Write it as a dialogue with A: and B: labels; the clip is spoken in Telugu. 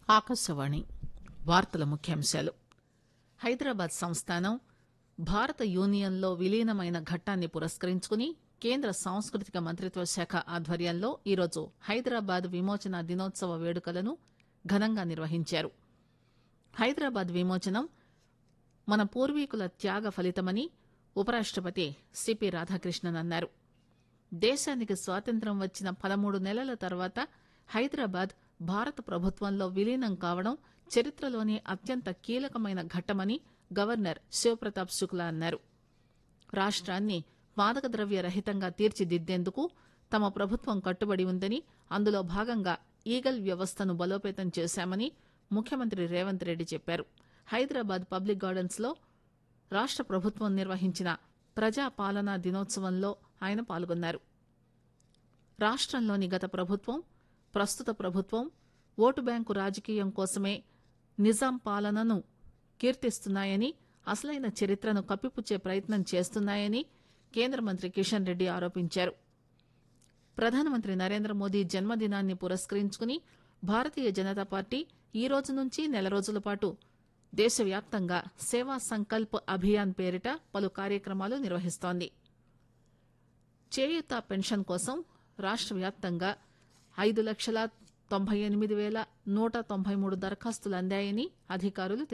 A: ఆకాశవాణి వార్తల ముఖ్యాంశాలు హైదరాబాద్ సంస్థానం భారత యూనియన్లో విలీనమైన ఘట్టాన్ని పురస్కరించుకుని కేంద్ర సాంస్కృతిక మంత్రిత్వ శాఖ ఆధ్వర్యంలో ఈరోజు హైదరాబాద్ విమోచన దినోత్సవ వేడుకలను ఘనంగా నిర్వహించారు హైదరాబాద్ విమోచనం మన పూర్వీకుల త్యాగ ఫలితమని ఉపరాష్టపతి సిపి రాధాకృష్ణన్ అన్నారు దేశానికి స్వాతంత్ర్యం వచ్చిన పదమూడు నెలల తర్వాత హైదరాబాద్ భారత ప్రభుత్వంలో విలీనం కావడం చరిత్రలోనే అత్యంత కీలకమైన ఘట్టమని గవర్నర్ శివప్రతాప్ శుక్లా అన్నారు రాష్ట్రాన్ని మాదక ద్రవ్య రహితంగా తీర్చిదిద్దేందుకు తమ ప్రభుత్వం కట్టుబడి ఉందని అందులో భాగంగా ఈగల్ వ్యవస్థను బలోపేతం చేశామని ముఖ్యమంత్రి రేవంత్ రెడ్డి చెప్పారు హైదరాబాద్ పబ్లిక్ గార్డెన్స్ లో రాష్ట ప్రభుత్వం నిర్వహించిన ప్రజా పాలనా దినోత్సవంలో ఆయన పాల్గొన్నారు రాష్టంలోని గత ప్రభుత్వం ప్రస్తుత ప్రభుత్వం ఓటు బ్యాంకు రాజకీయం కోసమే నిజాం పాలనను కీర్తిస్తున్నాయని అసలైన చరిత్రను కప్పిపుచ్చే ప్రయత్నం చేస్తున్నాయని కేంద్ర మంత్రి కిషన్ రెడ్డి ఆరోపించారు ప్రధానమంత్రి నరేంద్ర మోదీ జన్మదినాన్ని పురస్కరించుకుని భారతీయ జనతా పార్టీ ఈ రోజు నుంచి నెల రోజుల పాటు దేశవ్యాప్తంగా సేవా సంకల్ప్ అభియాన్ పేరిట పలు కార్యక్రమాలు నిర్వహిస్తోంది చేయూత పెన్షన్ కోసం రాష్ట్ర వ్యాప్తంగా ఐదు లక్షల తొంభై ఎనిమిది వేల నూట తొంభై మూడు దరఖాస్తులు అందాయని అధికారులు